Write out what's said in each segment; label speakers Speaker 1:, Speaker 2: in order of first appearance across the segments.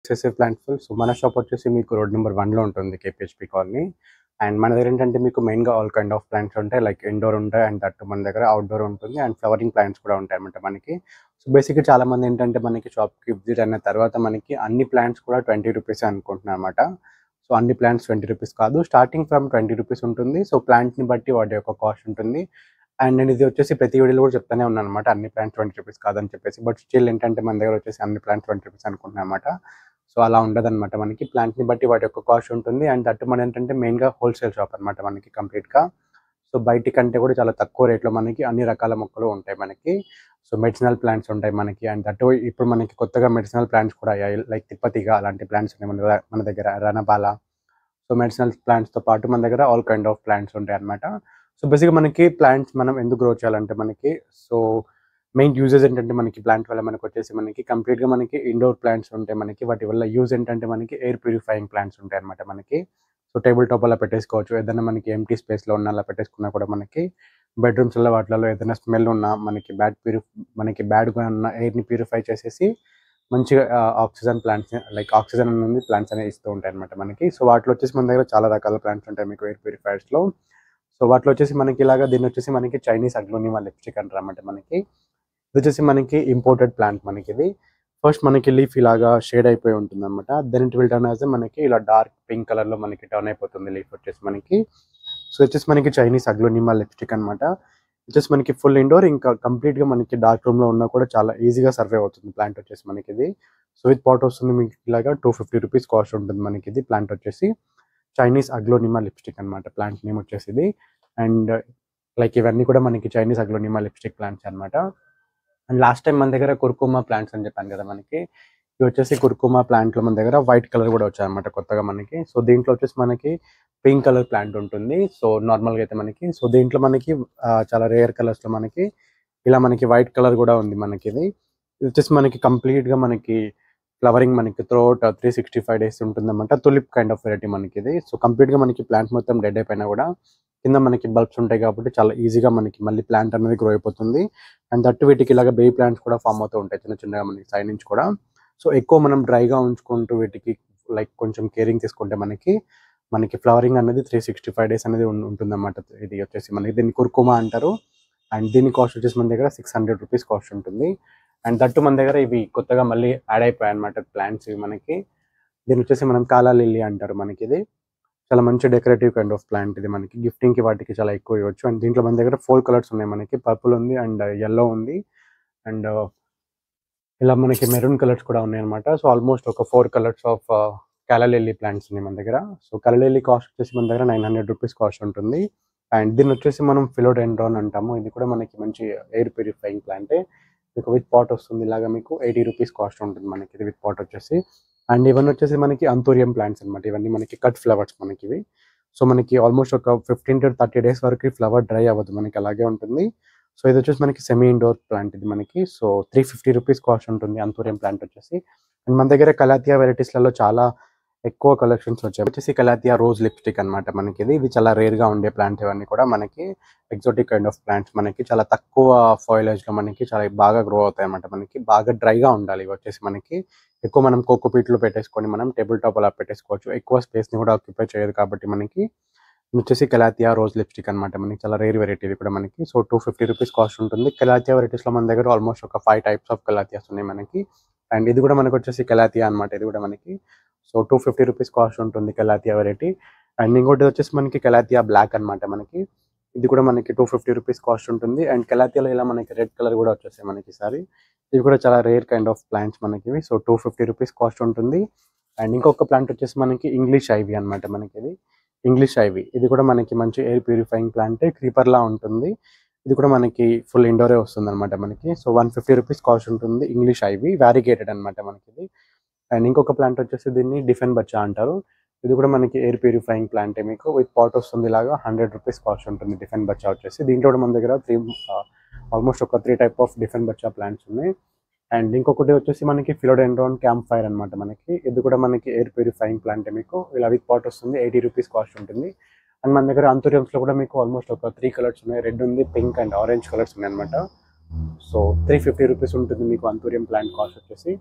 Speaker 1: excessive plant full so మన shop వచ్చేసి మీకు రోడ్ నెంబర్ వన్లో ఉంటుంది కేపిహెచ్పి కాలనీ అండ్ మన దగ్గర ఏంటంటే మీకు మెయిన్గా ఆల్ కైండ్ ఆఫ్ ప్లాంట్స్ ఉంటాయి లైక్ ఇండోర్ ఉంటాయి అండ్ దట్టు మన దగ్గర అవుట్డోర్ ఉంటుంది అండ్ ఫ్లవరింగ్ ప్లాంట్స్ కూడా ఉంటాయి అనమాట మనకి సో బేసిక్గా చాలా మంది ఏంటంటే మనకి షాప్కి విజిట్ అయిన తర్వాత మనకి అన్ని ప్లాంట్స్ కూడా ట్వంటీ రూపీస్ అనుకుంటున్నారు అనమాట సో అన్ని ప్లాంట్స్ ట్వంటీ రూపీస్ కాదు స్టార్టింగ్ ఫ్రమ్ ట్వంటీ రూపీస్ ఉంటుంది సో ప్లాంట్ని బట్టి వాటి యొక్క కాస్ట్ ఉంటుంది అండ్ నేను ఇది వచ్చేసి ప్రతి వీడియోలో కూడా చెప్తానే ఉన్నాను అనమాట అన్ని ప్లాంట్స్ ట్వంటీ రూపీస్ కాదని చెప్పేసి బట్ స్టిల్ ఏంటంటే మన దగ్గర వచ్చేసి అన్ని ప్లాంట్స్ ట్వంటీ రూపీస్ అనుకుంటున్నాను అనమాట సో అలా ఉండదు అనమాట మనకి ప్లాంట్ని బట్టి వాటి యొక్క కాస్ట్ ఉంటుంది అండ్ అటు మన ఏంటంటే మెయిన్గా హోల్సేల్ షాప్ అనమాట మనకి కంప్లీట్గా సో బయటి కంటే కూడా చాలా తక్కువ రేట్లో మనకి అన్ని రకాల మొక్కలు ఉంటాయి మనకి సో మెడిసినల్ ప్లాంట్స్ ఉంటాయి మనకి అండ్ అటు ఇప్పుడు మనకి కొత్తగా మెడిసినల్ ప్లాంట్స్ కూడా అయ్యాయి లైక్ తిప్పతిగ అలాంటి ప్లాంట్స్ ఉన్నాయి మన దగ్గర మన దగ్గర రణబాల సో మెడిసినల్ ప్లాంట్స్తో పాటు మన దగ్గర ఆల్ కైండ్ ఆఫ్ ప్లాంట్స్ ఉంటాయి అనమాట సో బేసిక్గా మనకి ప్లాంట్స్ మనం ఎందుకు గ్రో చేయాలంటే మనకి సో మెయిన్ యూజెస్ ఏంటంటే మనకి ప్లాంట్ వల్ల మనకి వచ్చేసి మనకి కంప్లీట్గా మనకి ఇండోర్ ప్లాంట్స్ ఉంటాయి మనకి వాటి వల్ల యూజ్ ఏంటంటే మనకి ఎయిర్ ప్యూరిఫైయింగ్ ప్లాంట్స్ ఉంటాయి అనమాట మనకి సో టేబుల్ టాప్ అలా పెట్టేసుకోవచ్చు ఏదైనా మనకి ఎంటీ స్పేస్లో ఉన్న అలా పెట్టేసుకున్నా కూడా మనకి బెడ్రూమ్స్లో వాటిలలో ఏదైనా స్మెల్ ఉన్నా మనకి బ్యాడ్ ప్యూరి మనకి బ్యాడ్గా ఉన్న ఎయిర్ని ప్యూరిఫై చేసేసి మంచిగా ఆక్సిజన్ ప్లాంట్స్ లైక్ ఆక్సిజన్ అనేది ప్లాంట్స్ అనేవి ఇస్తూ ఉంటాయి అనమాట మనకి సో వాటిలో వచ్చేసి మన దగ్గర చాలా రకాల ప్లాంట్స్ ఉంటాయి మీకు ఎయిర్ ప్యూరిఫైర్స్లో సో వాటిలో వచ్చేసి మనకి ఇలాగా దీన్ని వచ్చేసి మనకి చైనీస్ అగ్లోనిమా లిప్స్టిక్ అంటారు అనమాట మనకి ఇది వచ్చేసి మనకి ఇంపోర్టెడ్ ప్లాంట్ మనకి ఇది ఫస్ట్ మనకి లీఫ్ ఇలాగా షేడ్ అయిపోయి ఉంటుంది అనమాట then it will turn as మనకి ఇలా డార్క్ పింక్ కలర్ లో మనకి టర్న్ అయిపోతుంది లీఫ్ వచ్చేసి మనకి సో వచ్చేసి మనకి చైనీస్ అగ్లోనిమా లిప్స్టిక్ అనమాట వచ్చేసి మనకి ఫుల్ ఇండోర్ ఇంకా కంప్లీట్ గా మనకి డార్క్ రూమ్ లో ఉన్నా కూడా చాలా ఈజీగా సర్వే అవుతుంది ప్లాంట్ వచ్చేసి మనకి ఇది సో విత్ పాట్ వస్తుంది మీకు ఇలాగా టూ ఫిఫ్టీ రూపీస్ కాస్ట్ ఉంటుంది మనకి ఇది ప్లాంట్ వచ్చేసి చైనీస్ అగ్లోనిమా లిప్స్టిక్ అనమాట ప్లాంట్ నేమ్ వచ్చేసి ఇది అండ్ లైక్ ఇవన్నీ కూడా మనకి చైనీస్ అగ్లోనిమా లిప్స్టిక్ ప్లాంట్స్ అనమాట అండ్ లాస్ట్ టైం మన దగ్గర కుర్కుమా ప్లాంట్స్ అని చెప్పాను కదా మనకి ఇవి వచ్చేసి కుర్కుమా ప్లాంట్లో మన దగ్గర వైట్ కలర్ కూడా వచ్చాయన్నమాట కొత్తగా మనకి సో దీంట్లో వచ్చేసి మనకి పింక్ కలర్ ప్లాంట్ ఉంటుంది సో నార్మల్గా అయితే మనకి సో దీంట్లో మనకి ఆ, చాలా రేర్ కలర్స్లో మనకి ఇలా మనకి వైట్ కలర్ కూడా ఉంది మనకి ఇది ఇది వచ్చేసి మనకి కంప్లీట్గా మనకి ఫ్లవరింగ్ మనకి throughout three sixty five days ఉంటుందన్నమాట తులిప్ కైండ్ ఆఫ్ వెరైటీ మనకి ఇది సో కంప్లీట్గా మనకి ప్లాంట్ మొత్తం డెడ్ అయిపోయినా కూడా కింద మనకి బల్బ్స్ ఉంటాయి కాబట్టి చాలా ఈజీగా మనకి మళ్ళీ ప్లాంట్ అనేది గ్రో అయిపోతుంది అండ్ దట్టు వీటికి ఇలాగ బే ప్లాంట్స్ కూడా ఫామ్ అవుతూ ఉంటాయి చిన్న చిన్నగా మనకి సైడ్ నుంచి కూడా సో ఎక్కువ మనం డ్రైగా ఉంచుకుంటూ వీటికి లైక్ కొంచెం కేరింగ్ తీసుకుంటే మనకి మనకి ఫ్లవరింగ్ అనేది త్రీ సిక్స్టీ ఫైవ్ డేస్ అనేది ఉంటుంది అన్నమాట ఇది వచ్చేసి మనకి దీన్ని కుర్కుమా అంటారు అండ్ దీని కాస్ట్ వచ్చేసి మన దగ్గర సిక్స్ హండ్రెడ్ రూపీస్ కాస్ట్ ఉంటుంది అండ్ దట్టు మన దగ్గర ఇవి కొత్తగా మళ్ళీ యాడ్ అయిపోయాయి అనమాట ప్లాంట్స్ ఇవి మనకి దీని వచ్చేసి మనం కాలా లిల్లీ అంటారు మనకి ఇది చాలా మంచి డెకరేటివ్ కైండ్ ఆఫ్ ప్లాంట్ ఇది మనకి గిఫ్టింగ్ కి వాటికి చాలా ఎక్కువ ఇవ్వచ్చు అండ్ దీంట్లో మన దగ్గర ఫోర్ కలర్స్ ఉన్నాయి మనకి పర్పుల్ ఉంది అండ్ ఎల్లో ఉంది అండ్ ఇలా మనకి మెరూన్ కలర్స్ కూడా ఉన్నాయి అనమాట సో ఆల్మోస్ట్ ఒక four colours of calla lily plants ఉన్నాయి మన దగ్గర సో క్యాలలిల్లీ కాస్ట్ వచ్చేసి మన దగ్గర నైన్ హండ్రెడ్ రూపీస్ కాస్ట్ ఉంటుంది అండ్ దీన్ని వచ్చేసి మనం ఫిలోడెండ్రాన్ అంటాము ఇది కూడా మనకి మంచి ఎయిర్ ప్యూరిఫైయింగ్ ప్లాంటే మీకు విత్ పాట్ వస్తుంది ఇలాగా మీకు ఎయిటీ రూపీస్ కాస్ట్ ఉంటుంది మనకి ఇది విత్ పాట్ వచ్చేసి అండ్ ఇవన్నీ వచ్చేసి మనకి అంతూరియం ప్లాంట్స్ అనమాట ఇవన్నీ మనకి కట్ ఫ్లవర్స్ మనకి ఇవి సో మనకి ఆల్మోస్ట్ ఒక ఫిఫ్టీన్ టు థర్టీ డేస్ వరకు ఫ్లవర్ డ్రై అవ్వదు మనకి అలాగే ఉంటుంది సో ఇది వచ్చేసి మనకి సెమీ ఇండోర్ ప్లాంట్ ఇది మనకి so three fifty rupees cost ఉంటుంది అంతూరియం ప్లాంట్ వచ్చేసి అండ్ మన దగ్గర కలాతియా వెరైటీస్లలో చాలా ఎక్కువ కలెక్షన్స్ వచ్చాయి వచ్చేసి కలాతియా రోజ్ లిప్స్టిక్ అన్నమాట మనకి ఇది ఇది చాలా రేర్ గా ఉండే ప్లాంట్ ఇవన్నీ కూడా మనకి ఎగ్జాటిక్ కైండ్ ఆఫ్ ప్లాంట్స్ మనకి చాలా తక్కువ ఫాయిలేజ్ లో మనకి చాలా బాగా గ్రో అవుతాయి అన్నమాట మనకి బాగా డ్రైగా ఉండాలి ఇవి వచ్చేసి మనకి ఎక్కువ మనం కోకోపీట్ లో పెట్టేసుకొని మనం టేబుల్ టాప్ అలా పెట్టేసుకోవచ్చు ఎక్కువ స్పేస్ ని కూడా ఆక్యుపై చేయదు కాబట్టి మనకి ఇది వచ్చేసి కలాతియా రోజ్ లిప్స్టిక్ అన్నమాట మనకి చాలా రేర్ వెరైటీ ఇది కూడా మనకి so two fifty rupees cost ఉంటుంది కలాతియా వెరైటీస్ లో మన దగ్గర ఆల్మోస్ట్ ఒక ఫైవ్ టైప్స్ ఆఫ్ కలాతియాస్ ఉన్నాయి మనకి అండ్ ఇది కూడా మనకి వచ్చేసి కలాతియా అన్నమాట ఇది కూడా మనకి so two fifty rupees cost ఉంటుంది కలాతియా వెరైటీ అండ్ ఇంకోటి వచ్చేసి మనకి కలాతియా బ్లాక్ అన్నమాట మనకి ఇది కూడా మనకి టూ ఫిఫ్టీ రూపీస్ కాస్ట్ ఉంటుంది అండ్ కలాతియాలో ఇలా మనకి రెడ్ కలర్ కూడా వచ్చేసాయి మనకి ఈసారి ఇవి కూడా చాలా రేర్ కైండ్ ఆఫ్ ప్లాంట్స్ మనకి ఇవి so two fifty rupees cost ఉంటుంది అండ్ ఇంకొక ప్లాంట్ వచ్చేసి మనకి ఇంగ్లీష్ ఐవి అన్నమాట మనకి ఇది ఇంగ్లీష్ ఐవి ఇది కూడా మనకి మంచి ఎయిర్ ప్యూరిఫైయింగ్ ప్లాంట్ క్రీపర్ లా ఉంటుంది ఇది కూడా మనకి ఫుల్ ఇండోరే వస్తుంది అనమాట మనకి so one fifty rupees cost ఉంటుంది ఇంగ్లీష్ ఐవి వ్యారిగేటెడ్ అనమాట మనకి ఇది అండ్ ఇంకొక ప్లాంట్ వచ్చేసి దీన్ని డిఫెన్ బచ్చా అంటారు ఇది కూడా మనకి ఎయిర్ ప్యూరిఫైయింగ్ ప్లాంట్ మీకు విత్ పాట్ వస్తుంది ఇలాగా హండ్రెడ్ రూపీస్ కాస్ట్ ఉంటుంది డిఫెన్ బచ్చా వచ్చేసి దీంట్లో కూడా మన దగ్గర త్రీ ఆల్మోస్ట్ ఒక three type of dieffenbachia plants ఉన్నాయి అండ్ ఇంకొకటి వచ్చేసి మనకి ఫిలోడెండ్రాన్ క్యాంప్ ఫైర్ అనమాట మనకి ఇది కూడా మనకి ఎయిర్ ప్యూరిఫైయింగ్ ప్లాంట్ మీకు ఇలా విత్ పాట్ వస్తుంది ఎయిటీ రూపీస్ కాస్ట్ ఉంటుంది అండ్ మన దగ్గర అంతూరియంస్లో కూడా మీకు ఆల్మోస్ట్ ఒక త్రీ కలర్స్ ఉన్నాయి రెడ్ ఉంది పింక్ అండ్ ఆరెంజ్ కలర్స్ ఉన్నాయి అనమాట సో త్రీ ఫిఫ్టీ రూపీస్ ఉంటుంది మీకు అంతూరియం ప్లాంట్ కాస్ట్ వచ్చేసి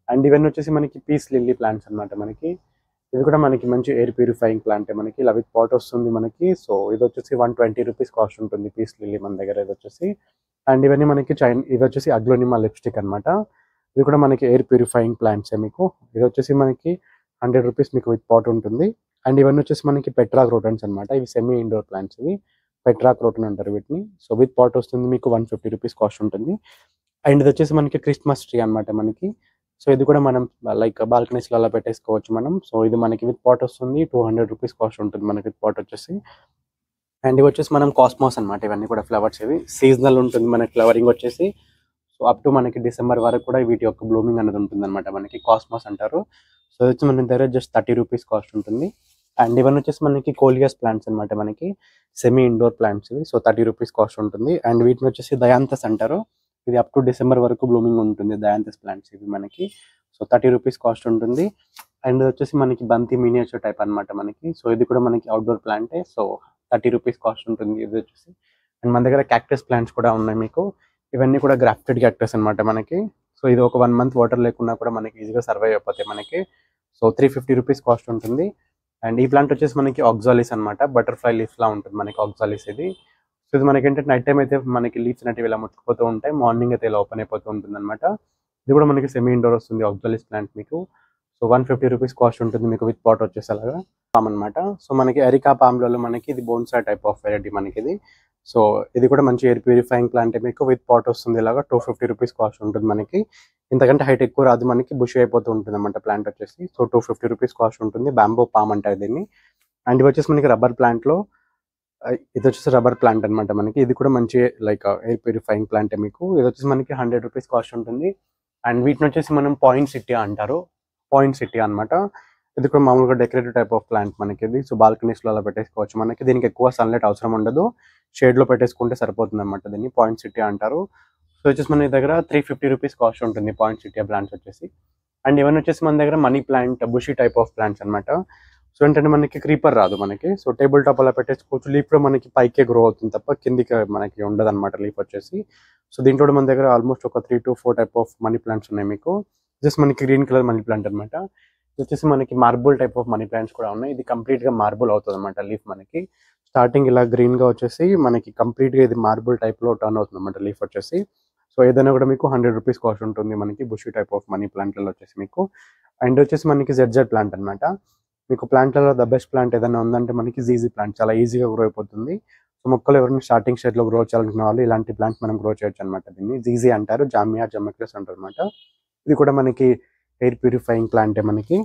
Speaker 1: అండ్ ఇవన్నీ వచ్చేసి మనకి పీస్ లిల్లీ ప్లాంట్స్ అన్నమాట మనకి ఇది కూడా మనకి మంచి ఎయిర్ ప్యూరిఫైయింగ్ ప్లాంట్ మనకి ఇలా విత్ పాట్ వస్తుంది మనకి సో ఇది వచ్చేసి వన్ ట్వంటీ రూపీస్ కాస్ట్ ఉంటుంది పీస్ లిల్లీ మన దగ్గర ఇది వచ్చేసి అండ్ ఇవన్నీ మనకి చైన్ ఇది వచ్చేసి అగ్లోనిమా లిప్స్టిక్ అన్నమాట ఇది కూడా మనకి ఎయిర్ ప్యూరిఫైయింగ్ ప్లాంట్స్ మీకు ఇది వచ్చేసి మనకి హండ్రెడ్ రూపీస్ మీకు విత్ పాట్ ఉంటుంది అండ్ ఇవన్నీ వచ్చేసి మనకి పెట్రా క్రోటన్స్ అన్నమాట ఇవి సెమీ ఇండోర్ ప్లాంట్స్ ఇవి పెట్రా క్రోటన్ అంటారు వీటిని సో విత్ పాట్ వస్తుంది మీకు వన్ ఫిఫ్టీ రూపీస్ కాస్ట్ ఉంటుంది అండ్ ఇది వచ్చేసి మనకి క్రిస్మస్ ట్రీ అన్నమాట మనకి సో ఇది కూడా మనం లైక్ బాల్కనీస్ అలా పెట్టేసుకోవచ్చు మనం సో ఇది మనకి విత్ పాట్ వస్తుంది టూ హండ్రెడ్ రూపీస్ కాస్ట్ ఉంటుంది మనకి విత్ పాట్ వచ్చేసి అండ్ ఇవి వచ్చేసి మనం కాస్మోస్ అన్నమాట ఇవన్నీ కూడా ఫ్లవర్స్ ఇవి సీజనల్ ఉంటుంది మనకి ఫ్లవరింగ్ వచ్చేసి సో అప్ టు మనకి డిసెంబర్ వరకు కూడా వీటి యొక్క బ్లూమింగ్ అనేది ఉంటుంది అనమాట మనకి కాస్మోస్ అంటారు సో ఇది వచ్చి మన దగ్గర జస్ట్ థర్టీ రూపీస్ కాస్ట్ ఉంటుంది అండ్ ఇవన్నీ వచ్చేసి మనకి కోలియస్ ప్లాంట్స్ అన్నమాట మనకి సెమీ ఇండోర్ ప్లాంట్స్ ఇవి సో థర్టీ రూపీస్ కాస్ట్ ఉంటుంది అండ్ వీటిని వచ్చేసి దయాంతస్ అంటారు ఇది అప్ టు డిసెంబర్ వరకు బ్లూమింగ్ ఉంటుంది దయాంతస్ ప్లాంట్స్ ఇవి మనకి సో థర్టీ రూపీస్ కాస్ట్ ఉంటుంది అండ్ ఇది వచ్చేసి మనకి బంతి మినియేచర్ టైప్ అన్నమాట మనకి సో ఇది కూడా మనకి అవుట్డోర్ ప్లాంటే సో థర్టీ రూపీస్ కాస్ట్ ఉంటుంది ఇది వచ్చేసి అండ్ మన దగ్గర క్యాక్టస్ ప్లాంట్స్ కూడా ఉన్నాయి మీకు ఇవన్నీ కూడా గ్రాఫ్టెడ్ క్యాక్టస్ అన్నమాట మనకి సో ఇది ఒక వన్ మంత్ వాటర్ లేకున్నా కూడా మనకి ఈజీగా సర్వైవ్ అయిపోతాయి మనకి so three fifty rupees cost ఉంటుంది అండ్ ఈ ప్లాంట్ వచ్చేసి మనకి ఆక్సాలిస్ అన్నమాట బటర్ఫ్లై లీఫ్ లా ఉంటుంది మనకి ఆక్సాలిస్ ఇది సో ఇది మనకి ఏంటంటే నైట్ టైం అయితే మనకి లీవ్స్ అనేవి ఇలా ముట్టుకుపోతూ ఉంటాయి మార్నింగ్ అయితే ఇలా ఓపెన్ అయిపోతూ ఉంటుంది అనమాట ఇది కూడా మనకి సెమీ ఇండోర్ వస్తుంది ఆక్సాలిస్ ప్లాంట్ మీకు so one fifty rupees cost ఉంటుంది మీకు విత్ పాట్ వచ్చేసి అలాగా పామ్ అనమాట సో మనకి ఎరికా పామ్లలో మనకి ఇది బోన్సా టైప్ ఆఫ్ వెరైటీ మనకి ఇది సో ఇది కూడా మంచి ఎయిర్ ప్యూరిఫైయింగ్ ప్లాంట్ మీకు విత్ పాట్ వస్తుంది ఇలాగా టూ ఫిఫ్టీ రూపీస్ కాస్ట్ ఉంటుంది మనకి ఇంతకంటే హైట్ ఎక్కువ రాదు మనకి బుష్ అయిపోతూ ఉంటుంది అనమాట ప్లాంట్ వచ్చేసి so two fifty rupees cost ఉంటుంది బ్యాంబో పామ్ అంటారు దీన్ని అండ్ ఇవి వచ్చేసి మనకి రబ్బర్ ప్లాంట్లో ఇది వచ్చేసి రబ్బర్ ప్లాంట్ అన్నమాట మనకి ఇది కూడా మంచి లైక్ ఎయిర్ ప్యూరిఫైయింగ్ ప్లాంట్ మీకు ఇది వచ్చేసి మనకి హండ్రెడ్ రూపీస్ కాస్ట్ ఉంటుంది అండ్ వీటిని వచ్చేసి మనం పాయింట్ సిటీ అంటారు పాయింట్ సిటీ అన్నమాట ఇది కూడా మామూలుగా డెకరేటివ్ టైప్ ఆఫ్ ప్లాంట్ మనకి ఇది సో బాల్కనీస్ లో అలా పెట్టేసుకోవచ్చు మనకి దీనికి ఎక్కువ సన్లైట్ అవసరం ఉండదు షేడ్ లో పెట్టేసుకుంటే సరిపోతుంది అనమాట దీన్ని పాయింట్ సిటీ అంటారు సో వచ్చేసి మన దగ్గర త్రీ ఫిఫ్టీ రూపీస్ కాస్ట్ ఉంటుంది పాయింట్ సిటీ ప్లాంట్స్ వచ్చేసి అండ్ ఇవన్నీ వచ్చేసి మన దగ్గర money plant bushy type of plants అన్నమాట సో ఏంటంటే మనకి క్రీపర్ రాదు మనకి సో టేబుల్ టాప్ అలా పెట్టేసుకోవచ్చు లీఫ్ కూడా మనకి పైకే గ్రో అవుతుంది తప్ప కిందికి మనకి ఉండదు అనమాట లీఫ్ వచ్చేసి సో దీంట్లో కూడా మన దగ్గర ఆల్మోస్ట్ ఒక three to four type of money plants ఉన్నాయి మీకు జస్ట్ మనకి గ్రీన్ కలర్ మనీ ప్లాంట్ అనమాట ఇది వచ్చేసి మనకి marble type of money plants కూడా ఉన్నాయి ఇది కంప్లీట్ గా మార్బుల్ అవుతుంది అనమాట లీఫ్ మనకి స్టార్టింగ్ ఇలా గ్రీన్ గా వచ్చేసి మనకి కంప్లీట్ గా ఇది మార్బుల్ టైప్ లో టర్న్ అవుతుంది అనమాట లీఫ్ వచ్చేసి సో ఏదైనా కూడా మీకు హండ్రెడ్ రూపీస్ కాస్ట్ ఉంటుంది మనకి బుషి టైప్ ఆఫ్ మనీ ప్లాంట్లలో వచ్చేసి మీకు అండ్ వచ్చేసి మనకి జెడ్జెడ్ ప్లాంట్ అన్నమాట మీకు ప్లాంట్లలో ద బెస్ట్ ప్లాంట్ ఏదైనా ఉందంటే మనకి జీజీ ప్లాంట్ చాలా ఈజీగా గ్రో అయిపోతుంది సో మొక్కలు ఎవరైనా స్టార్టింగ్ స్టేజ్ లో గ్రో చేయాలనుకున్న వాళ్ళు ఇలాంటి ప్లాంట్ మనం గ్రో చేయొచ్చు అనమాట దీన్ని జీజీ అంటారు జామియా జమక్లెస్ అంటారు అనమాట ఇది కూడా మనకి ఎయిర్ ప్యూరిఫైయింగ్ ప్లాంటే మనకి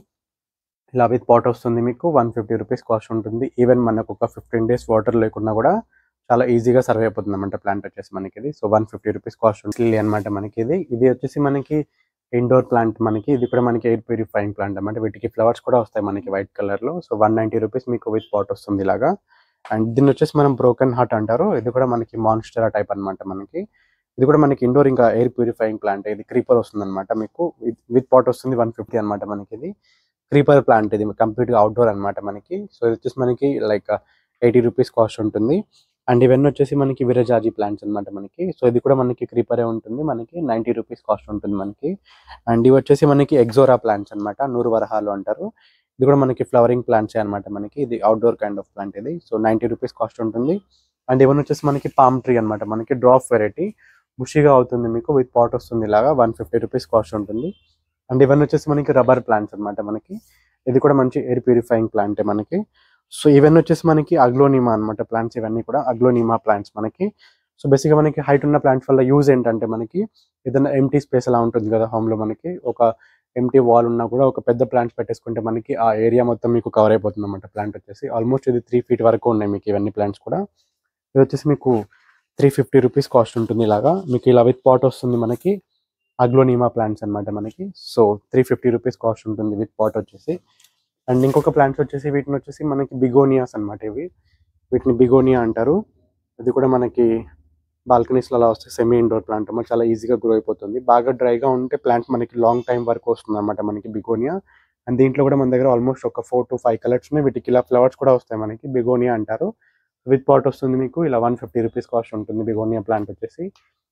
Speaker 1: ఇలా విత్ పాట్ వస్తుంది మీకు వన్ ఫిఫ్టీ రూపీస్ కాస్ట్ ఉంటుంది ఈవెన్ మనకు ఒక ఫిఫ్టీన్ డేస్ వాటర్ లేకున్నా కూడా చాలా ఈజీగా సర్వ్ అయిపోతుంది అనమాట ప్లాంట్ వచ్చేసి మనకి ఇది so one fifty rupees cost ఉంటుంది అనమాట మనకి ఇది ఇది వచ్చేసి మనకి ఇండోర్ ప్లాంట్ మనకి ఇది కూడా మనకి ఎయిర్ ప్యూరిఫైయింగ్ ప్లాంట్ అనమాట వీటికి ఫ్లవర్స్ కూడా వస్తాయి మనకి వైట్ కలర్ లో సో వన్ నైన్టీ రూపీస్ మీకు విత్ పాట్ వస్తుంది ఇలాగా అండ్ దీన్ని వచ్చేసి మనం బ్రోకెన్ హార్ట్ అంటారు ఇది కూడా మనకి మాన్స్టరా టైప్ అన్నమాట మనకి ఇది కూడా మనకి ఇండోర్ ఇంకా ఎయిర్ ప్యూరిఫైయింగ్ ప్లాంట్ ఇది క్రీపర్ వస్తుంది అనమాట మీకు విత్ పాట్ వస్తుంది వన్ ఫిఫ్టీ అనమాట మనకి ఇది క్రీపర్ ప్లాంట్ ఇది కంప్లీట్ గా అవుట్డోర్ అనమాట మనకి సో ఇది వచ్చేసి మనకి లైక్ ఎయిటీ రూపీస్ కాస్ట్ ఉంటుంది అండ్ ఇవన్నీ వచ్చేసి మనకి విరజాజీ ప్లాంట్స్ అన్నమాట మనకి సో ఇది కూడా మనకి క్రీపరే ఉంటుంది మనకి నైంటీ రూపీస్ కాస్ట్ ఉంటుంది మనకి అండ్ ఇవి వచ్చేసి మనకి ఎగ్జోరా ప్లాంట్స్ అన్నమాట నూరు వరహాలు అంటారు ఇది కూడా మనకి ఫ్లవరింగ్ ప్లాంట్స్ అనమాట మనకి ఇది అవుట్డోర్ కైండ్ ఆఫ్ ప్లాంట్ ఇది సో నైంటీ రూపీస్ కాస్ట్ ఉంటుంది అండ్ ఇవన్నీ వచ్చేసి మనకి పామ్ ట్రీ అన్నమాట మనకి డ్రాప్ వెరైటీ బుషిగా అవుతుంది మీకు విత్ పాట్ వస్తుంది ఇలాగా వన్ ఫిఫ్టీ రూపీస్ కాస్ట్ ఉంటుంది అండ్ ఇవన్నీ వచ్చేసి మనకి రబ్బర్ ప్లాంట్స్ అన్నమాట మనకి ఇది కూడా మంచి ఎయిర్ ప్యూరిఫైయింగ్ ప్లాంటే మనకి సో ఇవన్నీ వచ్చేసి మనకి అగ్లోనిమా అన్నమాట ప్లాంట్స్ ఇవన్నీ కూడా అగ్లోనిమా ప్లాంట్స్ మనకి సో బేసిక్గా మనకి హైట్ ఉన్న ప్లాంట్స్ వల్ల యూజ్ ఏంటంటే మనకి ఏదైనా ఎంటీ స్పేస్ అలా ఉంటుంది కదా home లో మనకి ఒక ఎంటీ వాల్ ఉన్నా కూడా ఒక పెద్ద ప్లాంట్స్ పెట్టేసుకుంటే మనకి ఆ ఏరియా మొత్తం మీకు కవర్ అయిపోతుంది అనమాట ప్లాంట్ వచ్చేసి ఆల్మోస్ట్ ఇది త్రీ ఫీట్ వరకు ఉన్నాయి మీకు ఇవన్నీ ప్లాంట్స్ కూడా ఇది వచ్చేసి మీకు త్రీ ఫిఫ్టీ రూపీస్ కాస్ట్ ఉంటుంది ఇలాగా మీకు ఇలా విత్ పాట్ వస్తుంది మనకి అగ్లోనిమా ప్లాంట్స్ అన్నమాట మనకి so three fifty rupees cost ఉంటుంది విత్ పాట్ వచ్చేసి అండ్ ఇంకొక ప్లాంట్స్ వచ్చేసి వీటిని వచ్చేసి మనకి బిగోనియాస్ అన్నమాట ఇవి వీటిని బిగోనియా అంటారు ఇది కూడా మనకి బాల్కనీస్లో అలా వస్తే సెమీ ఇండోర్ ప్లాంట్ అన్నమాట చాలా ఈజీగా గ్రో అయిపోతుంది బాగా డ్రైగా ఉంటే ప్లాంట్ మనకి లాంగ్ టైం వరకు వస్తుంది అనమాట మనకి బిగోనియా అండ్ దీంట్లో కూడా మన దగ్గర ఆల్మోస్ట్ ఒక ఫోర్ టు ఫైవ్ కలర్స్ ఉన్నాయి వీటికి ఇలా ఫ్లవర్స్ కూడా వస్తాయి మనకి బిగోనియా అంటారు విత్ పాట్ వస్తుంది మీకు ఇలా వన్ ఫిఫ్టీ రూపీస్ కాస్ట్ ఉంటుంది బిగోనియా ప్లాంట్ వచ్చేసి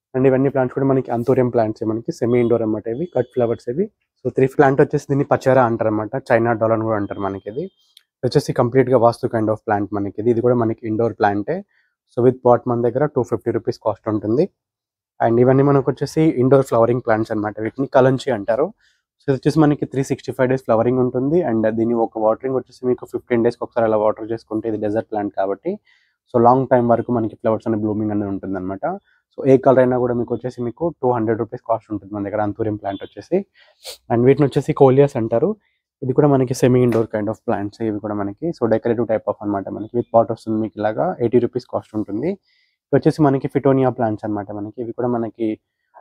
Speaker 1: అండ్ ఇవన్నీ ప్లాంట్స్ కూడా మనకి అంతూరియం ప్లాంట్స్ మనకి సెమీ ఇండోర్ అనమాట ఇవి కట్ ఫ్లవర్స్ ఇవి సో త్రీ ప్లాంట్ వచ్చేసి దీన్ని పచారా అంటారు అనమాట చైనా డాల్ అని కూడా అంటారు మనకి ఇది ఇది వచ్చేసి కంప్లీట్ గా వాస్తు కైండ్ ఆఫ్ ప్లాంట్ మనకి ఇది ఇది కూడా మనకి ఇండోర్ ప్లాంటే సో విత్ పాట్ మన దగ్గర టూ ఫిఫ్టీ రూపీస్ కాస్ట్ ఉంటుంది అండ్ ఇవన్నీ మనకు వచ్చేసి ఇండోర్ ఫ్లవరింగ్ ప్లాంట్స్ అనమాట వీటిని కలంచి అంటారు సో ఇది వచ్చేసి మనకి three sixty five days flowering ఉంటుంది అండ్ దీని ఒక వాటరింగ్ వచ్చేసి మీకు ఫిఫ్టీన్ డేస్కి ఒకసారి అలా వాటర్ చేసుకుంటే ఇది డెజర్ట్ ప్లాంట్ కాబట్టి సో లాంగ్ టైం వరకు మనకి ఫ్లవర్స్ అనేది బ్లూమింగ్ అనేది ఉంటుంది అనమాట సో ఏ కలర్ అయినా కూడా మీకు వచ్చేసి మీకు టూ హండ్రెడ్ రూపీస్ కాస్ట్ ఉంటుంది మన దగ్గర అంతూరియం ప్లాంట్ వచ్చేసి అండ్ వీటిని వచ్చేసి కోలియాస్ అంటారు ఇది కూడా మనకి semi indoor kind of plants ఇవి కూడా మనకి సో డెకరేటివ్ టైప్ ఆఫ్ అన్నమాట మనకి విత్ పాట్ వస్తుంది మీకు ఇలాగా ఎయిటీ రూపీస్ కాస్ట్ ఉంటుంది ఇవి వచ్చేసి మనకి ఫిటోనియా ప్లాంట్స్ అన్నమాట మనకి ఇవి కూడా మనకి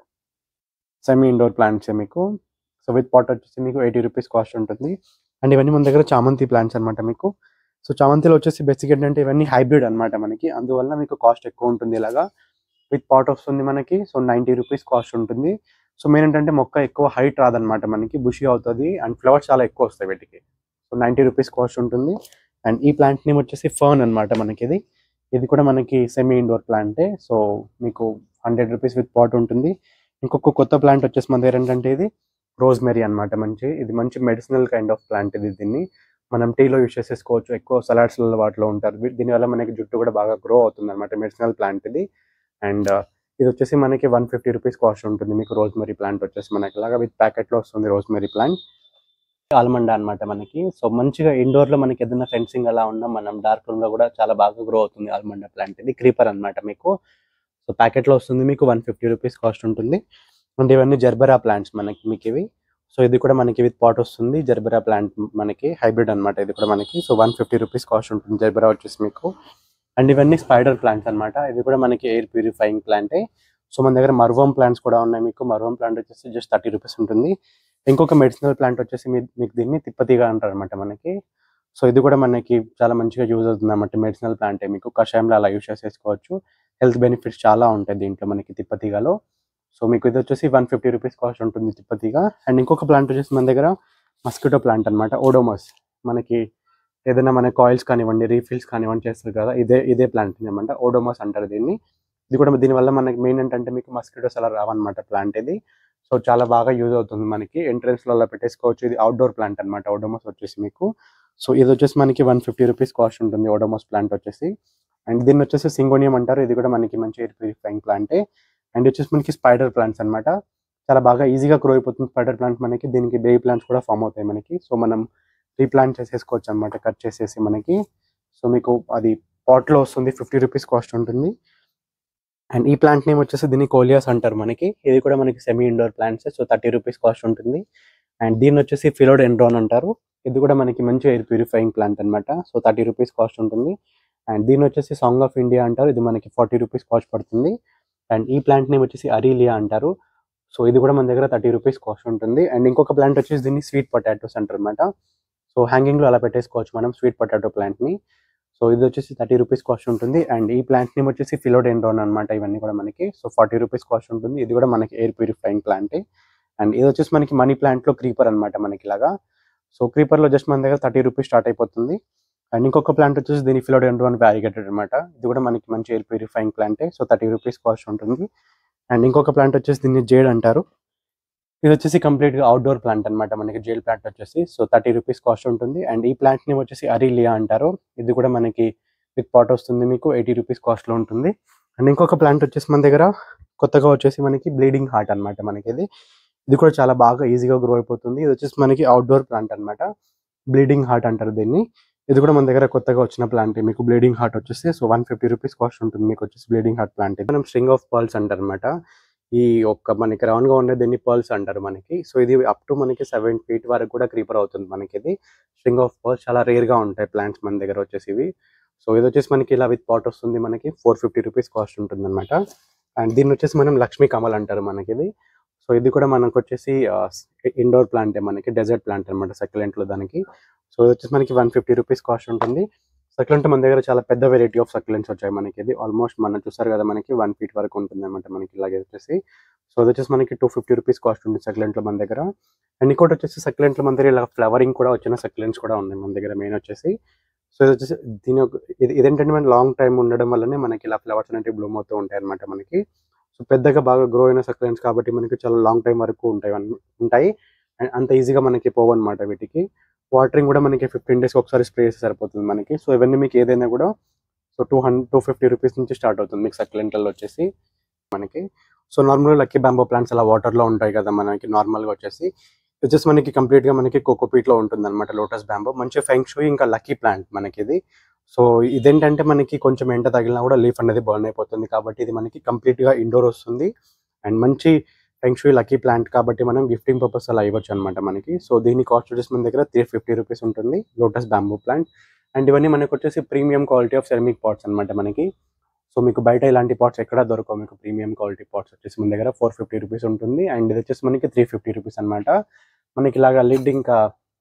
Speaker 1: సెమీ ఇండోర్ ప్లాంట్స్ మీకు సో విత్ పాట్ వచ్చేసి మీకు ఎయిటీ రూపీస్ కాస్ట్ ఉంటుంది అండ్ ఇవన్నీ మన దగ్గర చామంతి ప్లాంట్స్ అన్నమాట మీకు సో చామంతిలో వచ్చేసి బేసిక్ ఏంటంటే ఇవన్నీ హైబ్రిడ్ అన్నమాట మనకి అందువల్ల మీకు కాస్ట్ ఎక్కువ ఉంటుంది ఇలాగా విత్ పాట్ వస్తుంది మనకి సో నైంటీ రూపీస్ కాస్ట్ ఉంటుంది సో మెయిన్ ఏంటంటే మొక్క ఎక్కువ హైట్ రాదనమాట మనకి బుషి అవుతుంది అండ్ ఫ్లవర్స్ చాలా ఎక్కువ వస్తాయి వీటికి సో నైంటీ రూపీస్ కాస్ట్ ఉంటుంది అండ్ ఈ ప్లాంట్ నేమ్ వచ్చేసి ఫర్న్ అనమాట మనకి ఇది ఇది కూడా మనకి సెమీ ఇండోర్ ప్లాంటే సో మీకు హండ్రెడ్ రూపీస్ విత్ పాట్ ఉంటుంది ఇంకొక కొత్త ప్లాంట్ వచ్చేసి మన దగ్గర ఏంటంటే ఇది రోజ్మెరీ అన్నమాట మంచి ఇది మంచి మెడిసినల్ కైండ్ ఆఫ్ ప్లాంట్ ఇది దీన్ని మనం టీలో యూస్ చేసేసుకోవచ్చు ఎక్కువ సలాడ్స్లలో వాటిలో ఉంటారు వీ- దీనివల్ల మనకి జుట్టు కూడా బాగా గ్రో అవుతుంది అనమాట మెడిసినల్ ప్లాంట్ ఇది అండ్ ఇది వచ్చేసి మనకి వన్ ఫిఫ్టీ రూపీస్ కాస్ట్ ఉంటుంది మీకు రోజ్మెరీ ప్లాంట్ వచ్చేసి మనకి ఇలాగా విత్ ప్యాకెట్లో వస్తుంది రోజ్మెరీ ప్లాంట్ ఆల్మండా అన్నమాట మనకి సో మంచిగా ఇండోర్ లో మనకి ఏదైనా ఫెన్సింగ్ అలా ఉన్నా మనం డార్క్ రూమ్ లో కూడా చాలా బాగా గ్రో అవుతుంది ఆల్మండా ప్లాంట్ ఇది క్రీపర్ అన్నమాట మీకు సో ప్యాకెట్ లో వస్తుంది మీకు వన్ ఫిఫ్టీ రూపీస్ కాస్ట్ ఉంటుంది అండ్ ఇవన్నీ జర్బెరా ప్లాంట్స్ మనకి మీకు ఇవి సో ఇది కూడా మనకి విత్ పాట్ వస్తుంది జర్బెరా ప్లాంట్ మనకి హైబ్రిడ్ అన్నమాట ఇది కూడా మనకి so one fifty rupees cost ఉంటుంది జర్బెరా వచ్చేసి మీకు అండ్ ఇవన్నీ స్పైడర్ ప్లాంట్స్ అన్నమాట ఇవి కూడా మనకి ఎయిర్ ప్యూరిఫైయింగ్ ప్లాంటే సో మన దగ్గర మర్వం ప్లాంట్స్ కూడా ఉన్నాయి మీకు మర్వం ప్లాంట్ వచ్చేసి జస్ట్ థర్టీ రూపీస్ ఉంటుంది ఇంకొక మెడిసినల్ ప్లాంట్ వచ్చేసి మీ- మీకు దీన్ని తిప్పతీగ అంటారు అనమాట మనకి సో ఇది కూడా మనకి చాలా మంచిగా యూజ్ అవుతుంది అన్నమాట మెడిసినల్ ప్లాంట్ మీకు కషాయంలో అలా యూజ్ చేసేసుకోవచ్చు హెల్త్ బెనిఫిట్స్ చాలా ఉంటాయి దీంట్లో మనకి తిప్పతీగలో సో మీకు ఇది వచ్చేసి వన్ ఫిఫ్టీ రూపీస్ కాస్ట్ ఉంటుంది తిప్పతీగ అండ్ ఇంకొక ప్లాంట్ వచ్చేసి మన దగ్గర మస్కిటో ప్లాంట్ అన్నమాట ఓడోమస్ మనకి ఏదైనా మన కాయిల్స్ కానివ్వండి రీఫిల్స్ కానివ్వండి చేస్తారు కదా ఇదే ఇదే ప్లాంట్ అనమాట ఓడోమస్ అంటారు దీన్ని ఇది కూడా దీనివల్ల మనకి మెయిన్ ఏంటంటే మీకు మస్కిటోస్ అలా రావన్నమాట ప్లాంట్ ఇది సో చాలా బాగా యూజ్ అవుతుంది మనకి ఎంట్రన్స్ లో అలా పెట్టేసుకోవచ్చు ఇది అవుట్డోర్ ప్లాంట్ అనమాట ఓడోమస్ వచ్చేసి మీకు సో ఇది వచ్చేసి మనకి వన్ ఫిఫ్టీ రూపీస్ కాస్ట్ ఉంటుంది ఓడోమస్ ప్లాంట్ వచ్చేసి అండ్ దీన్ని వచ్చేసి సింగోనియం అంటారు ఇది కూడా మనకి మంచి ఎయిర్ ప్యూరిఫైయింగ్ ప్లాంటే అండ్ వచ్చేసి మనకి స్పైడర్ ప్లాంట్స్ అన్నమాట చాలా బాగా ఈజీగా గ్రో అయిపోతుంది స్పైడర్ ప్లాంట్ మనకి దీనికి బేబీ ప్లాంట్స్ కూడా ఫామ్ అవుతాయి మనకి సో మనం రీప్లాంట్ చేసేసుకోవచ్చు అనమాట కట్ చేసేసి మనకి సో మీకు అది pot లో వస్తుంది ఫిఫ్టీ రూపీస్ కాస్ట్ ఉంటుంది అండ్ ఈ ప్లాంట్ నేమ్ వచ్చేసి దీన్ని కోలియాస్ అంటారు మనకి ఇది కూడా మనకి semi indoor plants so thirty rupees cost ఉంటుంది అండ్ దీన్ని వచ్చేసి ఫిలోడ్ ఎండ్రాన్ అంటారు ఇది కూడా మనకి మంచి ఎయిర్ ప్యూరిఫైయింగ్ ప్లాంట్ అన్నమాట సో థర్టీ రూపీస్ కాస్ట్ ఉంటుంది అండ్ దీన్ని వచ్చేసి సాంగ్ ఆఫ్ ఇండియా అంటారు ఇది మనకి ఫార్టీ రూపీస్ కాస్ట్ పడుతుంది అండ్ ఈ ప్లాంట్ నేమ్ వచ్చేసి అరీలియా అంటారు సో ఇది కూడా మన దగ్గర థర్టీ రూపీస్ కాస్ట్ ఉంటుంది అండ్ ఇంకొక ప్లాంట్ వచ్చేసి దీన్ని స్వీట్ పొటాటోస్ అంటారు అనమాట సో హ్యాంగింగ్ లో అలా పెట్టేసుకోవచ్చు మనం స్వీట్ పొటాటో ప్లాంట్ ని సో ఇది వచ్చేసి థర్టీ రూపీస్ కాస్ట్ ఉంటుంది అండ్ ఈ ప్లాంట్ నేమ్ వచ్చేసి ఫిలోడెండ్రోన్ అనమాట ఇవన్నీ కూడా మనకి సో ఫార్టీ రూపీస్ కాస్ట్ ఉంటుంది ఇది కూడా మనకి ఎయిర్ ప్యూరిఫైయింగ్ ప్లాంట్ అండ్ ఇది వచ్చేసి మనకి మనీ ప్లాంట్ లో క్రీపర్ అనమాట మనకి ఇలాగా సో క్రీపర్ లో జస్ట్ మన దగ్గర థర్టీ రూపీస్ స్టార్ట్ అయిపోతుంది అండ్ ఇంకొక ప్లాంట్ వచ్చేసి దీని ఫిలోడెండ్రోన్ వ్యారిగేటెడ్ అనమాట ఇది కూడా మనకి మంచి ఎయిర్ ప్యూరిఫైయింగ్ ప్లాంటే సో థర్టీ రూపీస్ కాస్ట్ ఉంటుంది అండ్ ఇంకొక ప్లాంట్ వచ్చేసి దీన్ని జేడ్ అంటారు ఇది వచ్చేసి కంప్లీట్ గా అవుట్డోర్ ప్లాంట్ అన్నమాట మనకి జైల్ ప్లాంట్ వచ్చేసి సో థర్టీ రూపీస్ కాస్ట్ ఉంటుంది అండ్ ఈ ప్లాంట్ ని వచ్చేసి అరీలియా అంటారు ఇది కూడా మనకి విత్ పాట్ వస్తుంది మీకు ఎయిటీ రూపీస్ కాస్ట్ లో ఉంటుంది అండ్ ఇంకొక ప్లాంట్ వచ్చేసి మన దగ్గర కొత్తగా వచ్చేసి మనకి బ్లీడింగ్ హార్ట్ అన్నమాట మనకి ఇది ఇది కూడా చాలా బాగా ఈజీగా గ్రో అయిపోతుంది ఇది వచ్చేసి మనకి అవుట్డోర్ ప్లాంట్ అన్నమాట బ్లీడింగ్ హార్ట్ అంటారు దీన్ని ఇది కూడా మన దగ్గర కొత్తగా వచ్చిన ప్లాంట్ మీకు బ్లీడింగ్ హార్ట్ వచ్చేసి so one fifty rupees cost ఉంటుంది మీకు వచ్చేసి బ్లీడింగ్ హార్ట్ ప్లాంట్ ఇది మనం స్ట్రింగ్ ఆఫ్ పర్ల్స్ అంటారు అనమాట ఈ ఒక్క మనకి రౌండ్ గా ఉండే దీన్ని పర్ల్స్ అంటారు మనకి సో ఇది అప్ టు మనకి సెవెన్ ఫీట్ వరకు కూడా క్రీపర్ అవుతుంది మనకి ఇది స్ట్రింగ్ ఆఫ్ పర్ల్స్ చాలా రేర్ గా ఉంటాయి ప్లాంట్స్ మన దగ్గర వచ్చేసి ఇవి సో ఇది వచ్చేసి మనకి ఇలా విత్ పాట్ వస్తుంది మనకి ఫోర్ ఫిఫ్టీ రూపీస్ కాస్ట్ ఉంటుంది అనమాట అండ్ దీన్ని వచ్చేసి మనం లక్ష్మీ కమల్ అంటారు మనకి ఇది సో ఇది కూడా మనకు వచ్చేసి ఇండోర్ ప్లాంటే మనకి డెజర్ట్ ప్లాంట్ అనమాట సక్యులెంట్ లో దానికి సో ఇది వచ్చేసి మనకి వన్ ఫిఫ్టీ రూపీస్ కాస్ట్ ఉంటుంది సక్యులెంట్ మన దగ్గర చాలా పెద్ద వెరైటీ ఆఫ్ సక్యులెంట్స్ వచ్చాయి మనకి ఇది ఆల్మోస్ట్ మనం చూసారు కదా మనకి వన్ ఫీట్ వరకు ఉంటుంది అనమాట మనకి ఇలాగే వచ్చేసి సో ఇది వచ్చేసి మనకి టూ ఫిఫ్టీ రూపీస్ కాస్ట్ ఉంటుంది సక్యులెంట్ లో మన దగ్గర అండ్ ఇంకోటి వచ్చేసి సక్యులెంట్ లో మన దగ్గర ఇలా ఫ్లవరింగ్ కూడా వచ్చిన సక్యులెంట్స్ కూడా ఉన్నాయి మన దగ్గర మెయిన్ వచ్చేసి సో ఇది వచ్చేసి దీని ఒక ఇది ఇదేంటంటే మన లాంగ్ టైం ఉండడం వల్లనే మనకి ఇలా ఫ్లవర్స్ అనేవి బ్లూమ్ అవుతూ ఉంటాయి అనమాట మనకి సో పెద్దగా బాగా గ్రో అయిన సక్లెంట్స్ కాబట్టి మనకి చాలా లాంగ్ టైం వరకు ఉంటాయి అన్- ఉంటాయి అండ్ అంత ఈజీగా మనకి పోవు అనమాట వీటికి వాటరింగ్ కూడా మనకి ఫిఫ్టీన్ డేస్కి ఒకసారి స్ప్రే చేస్తే సరిపోతుంది మనకి సో ఇవన్నీ మీకు ఏదైనా కూడా so two hundred two fifty rupees నుంచి స్టార్ట్ అవుతుంది మీకు సక్లెంటల్లో వచ్చేసి మనకి సో నార్మల్గా లక్కీ బ్యాంబో ప్లాంట్స్ అలా వాటర్లో ఉంటాయి కదా మనకి నార్మల్గా వచ్చేసి ఇది వచ్చేసి మనకి కంప్లీట్గా మనకి కోకోపీట్లో ఉంటుంది అనమాట లోటస్ బ్యాంబో మంచి ఫెంగ్ షూ ఇంకా లక్కీ ప్లాంట్ మనకి ఇది సో ఇదేంటంటే మనకి కొంచెం ఎండ తగిలినా కూడా లీఫ్ అనేది బర్న్ అయిపోతుంది కాబట్టి ఇది మనకి కంప్లీట్గా ఇండోర్ వస్తుంది అండ్ మంచి ఫెంగ్ షూ లక్కీ ప్లాంట్ కాబట్టి మనం గిఫ్టింగ్ పర్పస్ అలా ఇవ్వచ్చు అనమాట మనకి సో దీని కాస్ట్ వచ్చేసి మన దగ్గర త్రీ ఫిఫ్టీ రూపీస్ ఉంటుంది లోటస్ బ్యాంబూ ప్లాంట్ అండ్ ఇవన్నీ మనకు వచ్చేసి premium quality of ceramic pots అనమాట మనకి సో మీకు బయట ఇలాంటి పాట్స్ ఎక్కడ దొరకవు మీకు ప్రీమియం క్వాలిటీ పాట్స్ వచ్చేసి మన దగ్గర ఫోర్ ఫిఫ్టీ రూపీస్ ఉంటుంది అండ్ ఇది వచ్చేసి మనకి త్రీ ఫిఫ్టీ రూపీస్ అనమాట మనకి ఇలాగా లిడ్ ఇంకా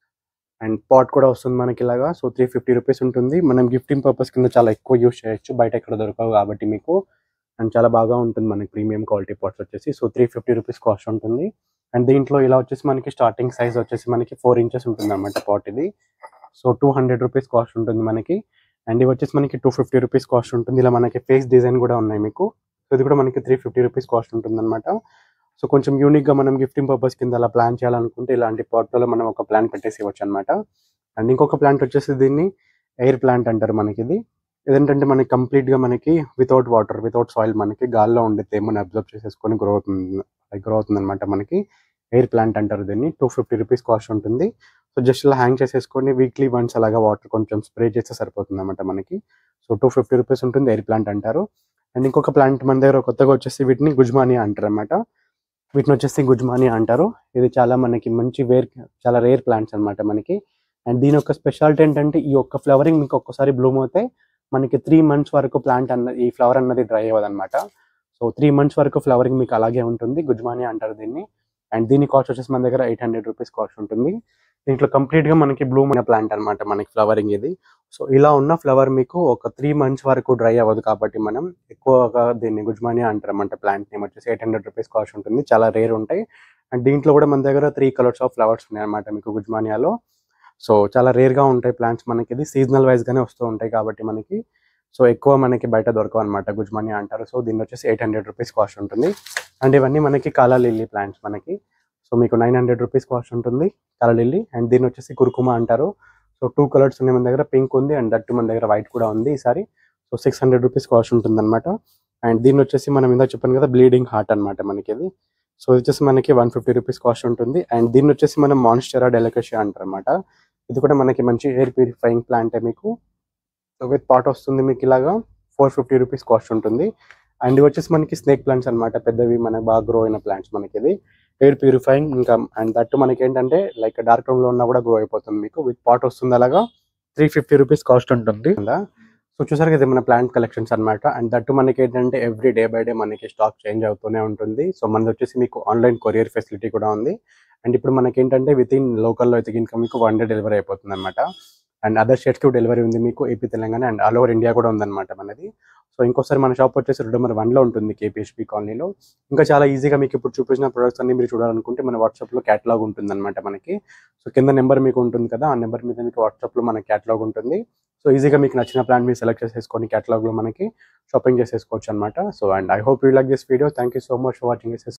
Speaker 1: అండ్ పాట్ కూడా వస్తుంది మనకి ఇలాగా సో త్రీ ఫిఫ్టీ రూపీస్ ఉంటుంది మనం గిఫ్టింగ్ పర్పస్ కింద చాలా ఎక్కువ యూస్ చేయొచ్చు బయట ఎక్కడ దొరకవు కాబట్టి మీకు అండ్ చాలా బాగా ఉంటుంది మనకి ప్రీమియం క్వాలిటీ పాట్స్ వచ్చేసి so three fifty rupees cost ఉంటుంది అండ్ దీంట్లో ఇలా వచ్చేసి మనకి స్టార్టింగ్ సైజ్ వచ్చేసి మనకి ఫోర్ ఇంచెస్ ఉంటుంది అనమాట పాట్ ఇది so two hundred rupees cost ఉంటుంది మనకి అండ్ ఇవి వచ్చేసి మనకి టూ ఫిఫ్టీ రూపీస్ కాస్ట్ ఉంటుంది ఇలా మనకి ఫేస్ డిజైన్ కూడా ఉన్నాయి మీకు సో ఇది కూడా మనకి త్రీ ఫిఫ్టీ రూపీస్ కాస్ట్ ఉంటుంది అనమాట సో కొంచెం యూనిక్గా మనం గిఫ్టింగ్ పర్పస్ కింద అలా ప్లాన్ చేయాలనుకుంటే ఇలాంటి పాట్లలో మనం ఒక ప్లాన్ పెట్టేసి ఇవ్వచ్చు అనమాట అండ్ ఇంకొక ప్లాంట్ వచ్చేసి దీన్ని ఎయిర్ ప్లాంట్ అంటారు మనకి ఇది ఏదంటే మనకి కంప్లీట్గా మనకి వితౌట్ వాటర్ వితౌట్ సాయిల్ మనకి గాల్లో ఉండే తేమని అబ్జర్వ్ చేసేసుకొని గ్రో అవుతుంది గ్రో అవుతుంది అనమాట మనకి ఎయిర్ ప్లాంట్ అంటారు దీన్ని టూ ఫిఫ్టీ రూపీస్ కాస్ట్ ఉంటుంది సో జస్ట్ ఇలా హ్యాంగ్ చేసేసుకొని వీక్లీ వన్స్ అలాగా వాటర్ కొంచెం స్ప్రే చేస్తే సరిపోతుంది అనమాట మనకి సో టూ ఫిఫ్టీ రూపీస్ ఉంటుంది ఎయిర్ ప్లాంట్ అంటారు అండ్ ఇంకొక ప్లాంట్ మన దగ్గర కొత్తగా వచ్చేసి వీటిని గుజ్మానియా అంటారు అనమాట వీటిని వచ్చేసి గుజ్మానియా అంటారు ఇది చాలా మనకి మంచి వేర్ చాలా రేర్ ప్లాంట్స్ అన్నమాట మనకి అండ్ దీని యొక్క స్పెషాలిటీ ఏంటంటే ఈ యొక్క ఫ్లవరింగ్ మీకు ఒక్కసారి బ్లూమ్ అవుతే మనకి త్రీ మంత్స్ వరకు ప్లాంట్ అన్న ఈ ఫ్లవర్ అన్నది డ్రై అవ్వదు అనమాట సో త్రీ మంత్స్ వరకు ఫ్లవరింగ్ మీకు అలాగే ఉంటుంది గుజ్మానియా అంటారు దీన్ని అండ్ దీని కాస్ట్ వచ్చేసి మన దగ్గర ఎయిట్ హండ్రెడ్ రూపీస్ కాస్ట్ ఉంటుంది దీంట్లో కంప్లీట్ గా మనకి బ్లూమ్ అయిన ప్లాంట్ అన్నమాట మనకి ఫ్లవరింగ్ ఇది సో ఇలా ఉన్న ఫ్లవర్ మీకు ఒక త్రీ మంత్స్ వరకు డ్రై అవ్వదు కాబట్టి మనం ఎక్కువగా దీన్ని గుజ్మానియా అంటారు అన్నమాట ప్లాంట్ నేమ్ వచ్చేసి ఎయిట్ హండ్రెడ్ రూపీస్ కాస్ట్ ఉంటుంది చాలా రేర్ ఉంటాయి అండ్ దీంట్లో కూడా మన దగ్గర త్రీ కలర్స్ ఆఫ్ ఫ్లవర్స్ ఉన్నాయి అన్నమాట మీకు గుజ్మానియాలో సో చాలా రేర్ గా ఉంటాయి ప్లాంట్స్ మనకి ఇది సీజనల్ వైజ్ గానే వస్తూ ఉంటాయి కాబట్టి మనకి సో ఎక్కువ మనకి బయట దొరకవు అనమాట గుజ్మానియా అంటారు సో దీని వచ్చేసి ఎయిట్ హండ్రెడ్ రూపీస్ కాస్ట్ ఉంటుంది అండ్ ఇవన్నీ మనకి కాలా లిల్లీ ప్లాంట్స్ మనకి సో మీకు నైన్ హండ్రెడ్ రూపీస్ కాస్ట్ ఉంటుంది కాలా లిల్లీ అండ్ దీని వచ్చేసి కురుకుమా అంటారు సో టూ కలర్స్ ఉన్నాయి మన దగ్గర పింక్ ఉంది అండ్ దట్టు మన దగ్గర వైట్ కూడా ఉంది ఈసారి so six hundred rupees cost ఉంటుంది అనమాట అండ్ దీని వచ్చేసి మనం ఇందాక చెప్పాను కదా బ్లీడింగ్ హార్ట్ అనమాట మనకి ఇది సో ఇది వచ్చేసి మనకి వన్ ఫిఫ్టీ రూపీస్ కాస్ట్ ఉంటుంది అండ్ దీన్ని వచ్చేసి మనం మాన్స్టెరా డెలికషియా అంటారు అనమాట ఇది కూడా మనకి మంచి ఎయిర్ ప్యూరిఫైయింగ్ ప్లాంటే మీకు విత్ పాట్ వస్తుంది మీకు ఇలాగా ఫోర్ ఫిఫ్టీ రూపీస్ కాస్ట్ ఉంటుంది అండ్ ఇవి వచ్చేసి మనకి స్నేక్ ప్లాంట్స్ అన్నమాట పెద్దవి మనకి బాగా గ్రో అయిన ప్లాంట్స్ మనకి ఇది ఎయిర్ ప్యూరిఫైయింగ్ ఇంకా అండ్ దట్టు మనకి ఏంటంటే లైక్ డార్క్ రూమ్ లో ఉన్నా కూడా గ్రో అయిపోతుంది మీకు విత్ పాట్ వస్తుంది అలాగా త్రీ ఫిఫ్టీ రూపీస్ కాస్ట్ ఉంటుంది సో చూసారు కదా ఇది మన ప్లాంట్ కలెక్షన్స్ అన్నమాట అండ్ దట్టు మనకి ఏంటంటే ఎవ్రీ డే బై డే మనకి స్టాక్ చేంజ్ అవుతూనే ఉంటుంది సో మనది వచ్చేసి మీకు ఆన్లైన్ కొరియర్ ఫెసిలిటీ కూడా ఉంది అండ్ ఇప్పుడు మనకి ఏంటంటే విత్ ఇన్ లోకల్లో అయితే ఇంకా మీకు వన్ డే డెలివరీ అయిపోతుంది అనమాట అండ్ అదర్ స్టేట్స్కి డెలివరీ ఉంది మీకు AP Telangana and all over India కూడా ఉందన్నమాట మనది సో ఇంకోసారి మన షాప్ వచ్చేసి రెండు నెంబర్ వన్లో ఉంటుంది కేపీహెచ్పి కాలనీలో ఇంకా చాలా ఈజీగా మీకు ఇప్పుడు చూపించిన ప్రొడక్ట్స్ అన్ని మీరు చూడాలనుకుంటే మన వాట్సాప్లో క్యాటలాగ్ ఉంటుంది అనమాట మనకి సో కింద నెంబర్ మీకు ఉంటుంది కదా ఆ నెంబర్ మీద మీకు వాట్సాప్లో మన క్యాటలాగ్ ఉంటుంది సో ఈజీగా మీకు నచ్చిన ప్లాన్ మీరు సెలెక్ట్ చేసేసుకొని క్యాటలాగ్లో మనకి షాపింగ్ చేసేసుకోవచ్చు అనమాట so and I hope you like this video thank you so much for watching